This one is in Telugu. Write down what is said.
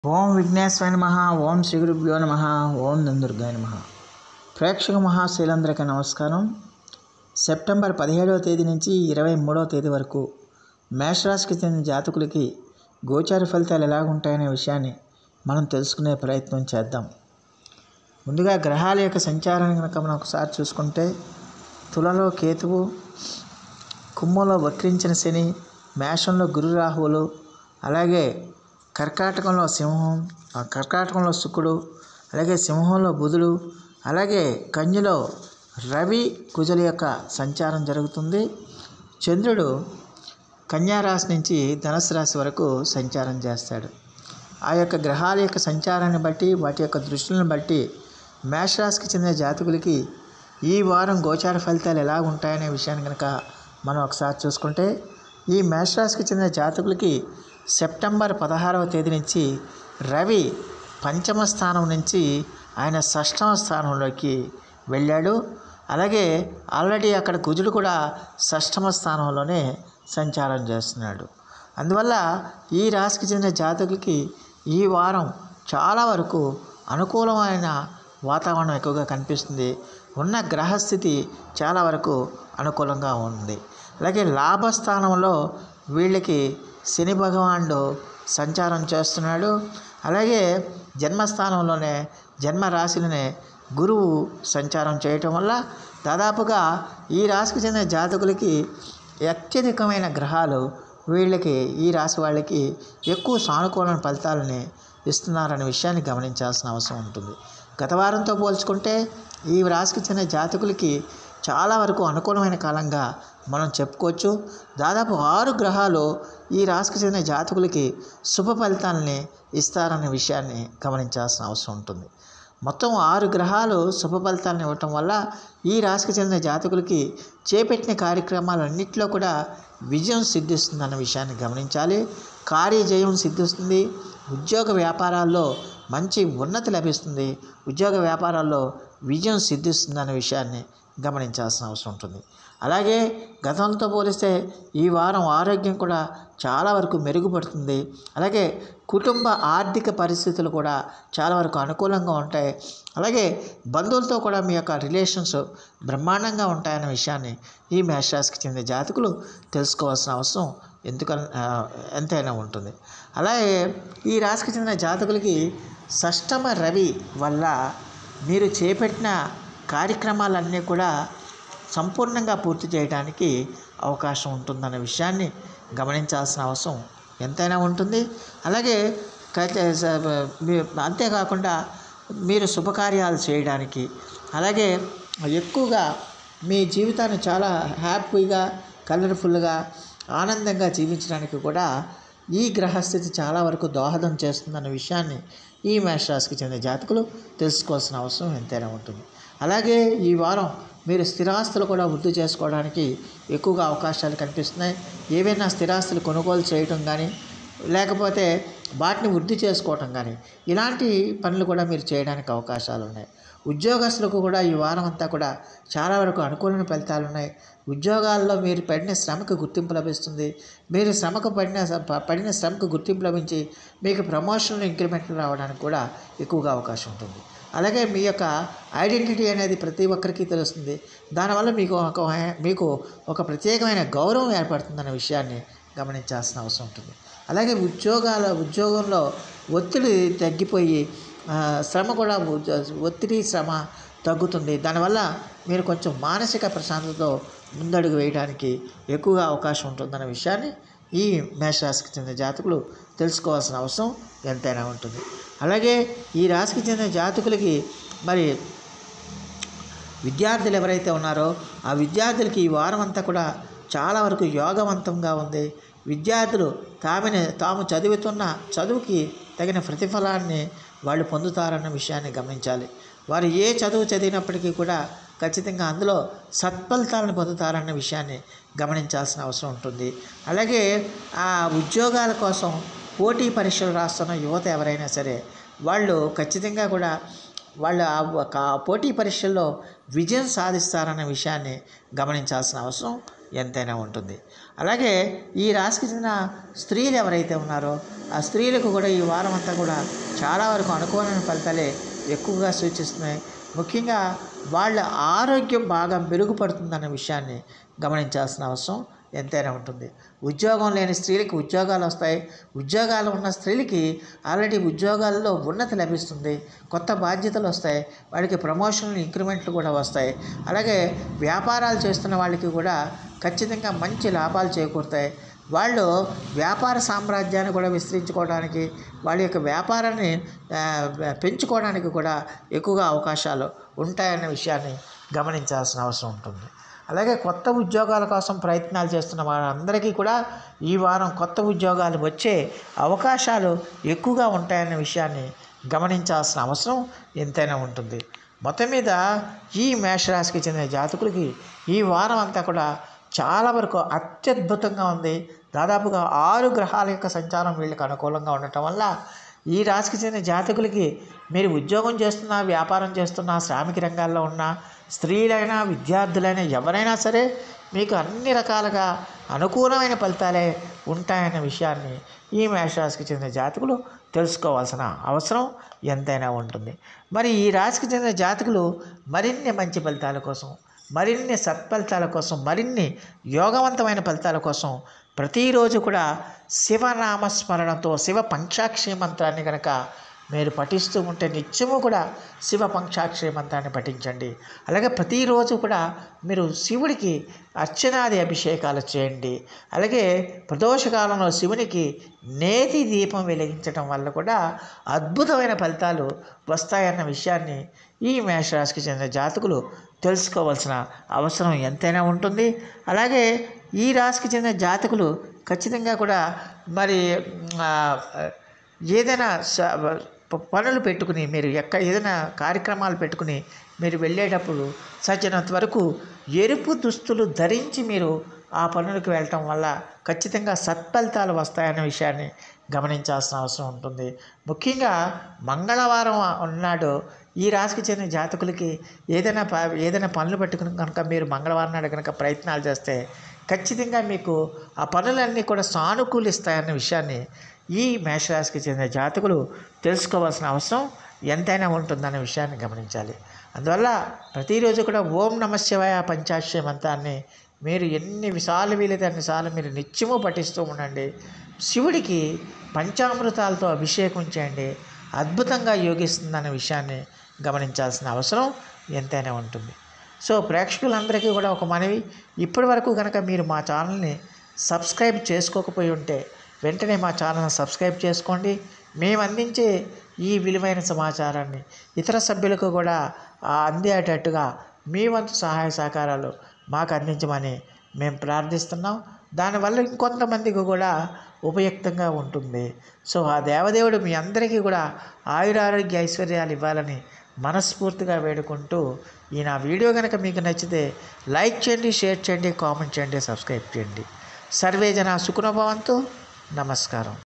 ఓం విఘ్నేశ్వరాయ నమ ఓం శ్రీ గురుభ్యో నమ ఓం నందుర్గాయ నమ ప్రేక్షక మహాశైలందరికీ నమస్కారం సెప్టెంబర్ పదిహేడవ తేదీ నుంచి ఇరవై మూడవ తేదీ వరకు మేషరాశికి చెందిన జాతకులకి గోచార ఫలితాలు ఎలా ఉంటాయనే విషయాన్ని మనం తెలుసుకునే ప్రయత్నం చేద్దాం ముందుగా గ్రహాల యొక్క సంచారాన్ని కనుక మనం ఒకసారి చూసుకుంటే తులలో కేతువు కుంభంలో వక్రించిన శని మేషంలో గురు రాహువులు అలాగే కర్కాటకంలో సింహం ఆ కర్కాటకంలో శుక్రుడు అలాగే సింహంలో బుధుడు అలాగే కన్యలో రవి కుజుల యొక్క సంచారం జరుగుతుంది చంద్రుడు కన్యా రాశి నుంచి ధనుసు రాశి వరకు సంచారం చేస్తాడు ఆ యొక్క గ్రహాల యొక్క సంచారాన్ని బట్టి వాటి యొక్క దృష్టిని బట్టి మేషరాశికి చెందిన జాతకులకి ఈ వారం గోచార ఫలితాలు ఎలా ఉంటాయనే విషయాన్ని కనుక మనం ఒకసారి చూసుకుంటే ఈ మేషరాశికి చెందిన జాతకులకి సెప్టెంబర్ పదహారవ తేదీ నుంచి రవి పంచమ స్థానం నుంచి ఆయన షష్టమ స్థానంలోకి వెళ్ళాడు అలాగే ఆల్రెడీ అక్కడ కుజుడు కూడా షష్టమ స్థానంలోనే సంచారం చేస్తున్నాడు అందువల్ల ఈ రాశికి చెందిన జాతకులకి ఈ వారం చాలా వరకు అనుకూలమైన వాతావరణం ఎక్కువగా కనిపిస్తుంది ఉన్న గ్రహస్థితి చాలా వరకు అనుకూలంగా ఉంది అలాగే లాభస్థానంలో వీళ్ళకి శని భగవానుడు సంచారం చేస్తున్నాడు అలాగే జన్మస్థానంలోనే జన్మ రాశిలోనే గురువు సంచారం చేయటం వల్ల దాదాపుగా ఈ రాశికి చెందిన జాతకులకి అత్యధికమైన గ్రహాలు వీళ్ళకి ఈ రాశి వాళ్ళకి ఎక్కువ సానుకూల ఫలితాలని ఇస్తున్నారనే విషయాన్ని గమనించాల్సిన అవసరం ఉంటుంది గత వారంతో పోల్చుకుంటే ఈ రాశికి చెందిన జాతకులకి చాలా వరకు అనుకూలమైన కాలంగా మనం చెప్పుకోవచ్చు దాదాపు ఆరు గ్రహాలు ఈ రాశికి చెందిన జాతకులకి శుభ ఫలితాలని ఇస్తారనే విషయాన్ని గమనించాల్సిన అవసరం ఉంటుంది మొత్తం ఆరు గ్రహాలు శుభ ఫలితాలను ఇవ్వటం వల్ల ఈ రాశికి చెందిన జాతకులకి చేపట్టిన కార్యక్రమాలన్నింటిలో కూడా విజయం సిద్ధిస్తుందన్న విషయాన్ని గమనించాలి కార్యజయం సిద్ధిస్తుంది ఉద్యోగ వ్యాపారాల్లో మంచి ఉన్నతి లభిస్తుంది ఉద్యోగ వ్యాపారాల్లో విజయం సిద్ధిస్తుందనే విషయాన్ని గమనించాల్సిన అవసరం ఉంటుంది అలాగే గతంతో పోలిస్తే ఈ వారం ఆరోగ్యం కూడా చాలా వరకు మెరుగుపడుతుంది అలాగే కుటుంబ ఆర్థిక పరిస్థితులు కూడా చాలా వరకు అనుకూలంగా ఉంటాయి అలాగే బంధువులతో కూడా మీ యొక్క రిలేషన్స్ బ్రహ్మాండంగా ఉంటాయన్న విషయాన్ని ఈ మేషరాశికి చెందిన జాతకులు తెలుసుకోవాల్సిన అవసరం ఎందుక ఎంతైనా ఉంటుంది అలాగే ఈ రాశికి చెందిన జాతకులకి షష్టమ రవి వల్ల మీరు చేపట్టిన కార్యక్రమాలన్నీ కూడా సంపూర్ణంగా పూర్తి చేయడానికి అవకాశం ఉంటుందన్న విషయాన్ని గమనించాల్సిన అవసరం ఎంతైనా ఉంటుంది అలాగే అంతేకాకుండా మీరు శుభకార్యాలు చేయడానికి అలాగే ఎక్కువగా మీ జీవితాన్ని చాలా హ్యాపీగా కలర్ఫుల్గా ఆనందంగా జీవించడానికి కూడా ఈ గ్రహస్థితి చాలా వరకు దోహదం చేస్తుందన్న విషయాన్ని ఈ మేషరాశికి చెందిన జాతకులు తెలుసుకోవాల్సిన అవసరం ఎంతైనా ఉంటుంది అలాగే ఈ వారం మీరు స్థిరాస్తులు కూడా వృద్ధి చేసుకోవడానికి ఎక్కువగా అవకాశాలు కనిపిస్తున్నాయి ఏవైనా స్థిరాస్తులు కొనుగోలు చేయటం కానీ లేకపోతే వాటిని వృద్ధి చేసుకోవటం కానీ ఇలాంటి పనులు కూడా మీరు చేయడానికి అవకాశాలు ఉన్నాయి ఉద్యోగస్తులకు కూడా ఈ వారం అంతా కూడా చాలా వరకు అనుకూలమైన ఫలితాలు ఉన్నాయి ఉద్యోగాల్లో మీరు పడిన శ్రమకు గుర్తింపు లభిస్తుంది మీరు శ్రమకు పడిన పడిన శ్రమకు గుర్తింపు లభించి మీకు ప్రమోషన్లు ఇంక్రిమెంట్లు రావడానికి కూడా ఎక్కువగా అవకాశం ఉంటుంది అలాగే మీ యొక్క ఐడెంటిటీ అనేది ప్రతి ఒక్కరికి తెలుస్తుంది దానివల్ల మీకు ఒక మీకు ఒక ప్రత్యేకమైన గౌరవం ఏర్పడుతుందన్న విషయాన్ని గమనించాల్సిన అవసరం ఉంటుంది అలాగే ఉద్యోగాల ఉద్యోగంలో ఒత్తిడి తగ్గిపోయి శ్రమ కూడా ఒత్తిడి శ్రమ తగ్గుతుంది దానివల్ల మీరు కొంచెం మానసిక ప్రశాంతతతో ముందడుగు వేయడానికి ఎక్కువగా అవకాశం ఉంటుందన్న విషయాన్ని ఈ మేషరాశికి చెందిన జాతకులు తెలుసుకోవాల్సిన అవసరం ఎంతైనా ఉంటుంది అలాగే ఈ రాశికి చెందిన జాతకులకి మరి విద్యార్థులు ఎవరైతే ఉన్నారో ఆ విద్యార్థులకి ఈ వారం అంతా కూడా చాలా వరకు యోగవంతంగా ఉంది విద్యార్థులు తామిని తాము చదువుతున్న చదువుకి తగిన ప్రతిఫలాన్ని వాళ్ళు పొందుతారన్న విషయాన్ని గమనించాలి వారు ఏ చదువు చదివినప్పటికీ కూడా ఖచ్చితంగా అందులో సత్ఫలితాలను పొందుతారన్న విషయాన్ని గమనించాల్సిన అవసరం ఉంటుంది అలాగే ఆ ఉద్యోగాల కోసం పోటీ పరీక్షలు రాస్తున్న యువత ఎవరైనా సరే వాళ్ళు ఖచ్చితంగా కూడా వాళ్ళు ఆ పోటీ పరీక్షల్లో విజయం సాధిస్తారన్న విషయాన్ని గమనించాల్సిన అవసరం ఎంతైనా ఉంటుంది అలాగే ఈ రాశికి చెందిన స్త్రీలు ఎవరైతే ఉన్నారో ఆ స్త్రీలకు కూడా ఈ వారం అంతా కూడా చాలా వరకు అనుకూలమైన ఫలితాలే ఎక్కువగా సూచిస్తున్నాయి ముఖ్యంగా వాళ్ళ ఆరోగ్యం బాగా మెరుగుపడుతుందన్న విషయాన్ని గమనించాల్సిన అవసరం ఎంతైనా ఉంటుంది ఉద్యోగం లేని స్త్రీలకి ఉద్యోగాలు వస్తాయి ఉద్యోగాలు ఉన్న స్త్రీలకి ఆల్రెడీ ఉద్యోగాల్లో ఉన్నతి లభిస్తుంది కొత్త బాధ్యతలు వస్తాయి వాడికి ప్రమోషన్లు ఇంక్రిమెంట్లు కూడా వస్తాయి అలాగే వ్యాపారాలు చేస్తున్న వాళ్ళకి కూడా ఖచ్చితంగా మంచి లాభాలు చేకూరుతాయి వాళ్ళు వ్యాపార సామ్రాజ్యాన్ని కూడా విస్తరించుకోవడానికి వాళ్ళ యొక్క వ్యాపారాన్ని ఆ, పెంచుకోవడానికి కూడా ఎక్కువగా అవకాశాలు ఉంటాయన్న విషయాన్ని గమనించాల్సిన అవసరం ఉంటుంది అలాగే కొత్త ఉద్యోగాల కోసం ప్రయత్నాలు చేస్తున్న వారందరికీ కూడా ఈ వారం కొత్త ఉద్యోగాలు వచ్చే అవకాశాలు ఎక్కువగా ఉంటాయన్న విషయాన్ని గమనించాల్సిన అవసరం ఎంతైనా ఉంటుంది మొత్తం మీద ఈ మేషరాశికి చెందిన జాతకులకి ఈ వారం అంతా కూడా చాలా వరకు అత్యద్భుతంగా ఉంది దాదాపుగా ఆరు గ్రహాల యొక్క సంచారం వీళ్ళకి అనుకూలంగా ఉండటం వల్ల ఈ రాశికి చెందిన జాతకులకి మీరు ఉద్యోగం చేస్తున్నా వ్యాపారం చేస్తున్నా శ్రామిక రంగాల్లో ఉన్న స్త్రీలైనా విద్యార్థులైనా ఎవరైనా సరే మీకు అన్ని రకాలుగా అనుకూలమైన ఫలితాలే ఉంటాయన్న విషయాన్ని ఈ మేషరాశికి చెందిన జాతకులు తెలుసుకోవాల్సిన అవసరం ఎంతైనా ఉంటుంది మరి ఈ రాశికి చెందిన జాతకులు మరిన్ని మంచి ఫలితాల కోసం మరిన్ని సత్ఫలితాల కోసం మరిన్ని యోగవంతమైన ఫలితాల కోసం ప్రతిరోజు కూడా శివనామస్మరణతో శివ పంచాక్షరి మంత్రాన్ని కనుక మీరు పఠిస్తూ ఉంటే నిత్యము కూడా శివ పంచాక్షరి మంత్రాన్ని పఠించండి అలాగే ప్రతిరోజు కూడా మీరు శివుడికి అర్చనాది అభిషేకాలు చేయండి అలాగే ప్రదోషకాలంలో శివునికి నేతి దీపం వెలిగించడం వల్ల కూడా అద్భుతమైన ఫలితాలు వస్తాయన్న విషయాన్ని ఈ మేషరాశికి చెందిన జాతకులు తెలుసుకోవాల్సిన అవసరం ఎంతైనా ఉంటుంది అలాగే ఈ రాశికి చెందిన జాతకులు ఖచ్చితంగా కూడా మరి ఆ, ఏదైనా స- ప- పనులు పెట్టుకుని మీరు ఎక్క ఏదైనా కార్యక్రమాలు పెట్టుకుని మీరు వెళ్ళేటప్పుడు సజ్జనంత వరకు ఎరుపు దుస్తులు ధరించి మీరు ఆ పనులకు వెళ్ళటం వల్ల ఖచ్చితంగా సత్ఫలితాలు వస్తాయనే విషయాన్ని గమనించాల్సిన అవసరం ఉంటుంది ముఖ్యంగా మంగళవారం ఉన్నాడు ఈ రాశికి చెందిన జాతకులకి ఏదైనా ప ఏదైనా పనులు పెట్టుకుని కనుక మీరు మంగళవారం నాడు కనుక ప్రయత్నాలు చేస్తే ఖచ్చితంగా మీకు ఆ పనులన్నీ కూడా సానుకూలిస్తాయన్న విషయాన్ని ఈ మేషరాశికి చెందిన జాతకులు తెలుసుకోవాల్సిన అవసరం ఎంతైనా ఉంటుందనే విషయాన్ని గమనించాలి అందువల్ల ప్రతిరోజు కూడా ఓం నమ శివాయ పంచాక్షరి మంత్రాన్ని మీరు ఎన్ని విసార్లు వీలైతే అన్నిసార్లు మీరు నిత్యము పఠిస్తూ ఉండండి శివుడికి పంచామృతాలతో అభిషేకం చేయండి అద్భుతంగా యోగిస్తుందనే విషయాన్ని గమనించాల్సిన అవసరం ఎంతైనా ఉంటుంది సో ప్రేక్షకులందరికీ కూడా ఒక మనవి ఇప్పటి వరకు కనుక మీరు మా ఛానల్ని సబ్స్క్రైబ్ చేసుకోకపోయి ఉంటే వెంటనే మా ఛానల్ని సబ్స్క్రైబ్ చేసుకోండి మేము అందించే ఈ విలువైన సమాచారాన్ని ఇతర సభ్యులకు కూడా ఆ, అందేటట్టుగా మీ వంతు సహాయ సహకారాలు మాకు అందించమని మేము ప్రార్థిస్తున్నాం దానివల్ల ఇంకొంతమందికి కూడా ఉపయుక్తంగా ఉంటుంది సో ఆ దేవదేవుడు మీ అందరికీ కూడా ఆయురారోగ్య ఐశ్వర్యాలు ఇవ్వాలని మనస్ఫూర్తిగా వేడుకుంటూ ఈ నా వీడియో కనుక మీకు నచ్చితే లైక్ చేయండి షేర్ చేయండి కామెంట్ చేయండి సబ్స్క్రైబ్ చేయండి సర్వే జన సుఖనుభవంతో నమస్కారం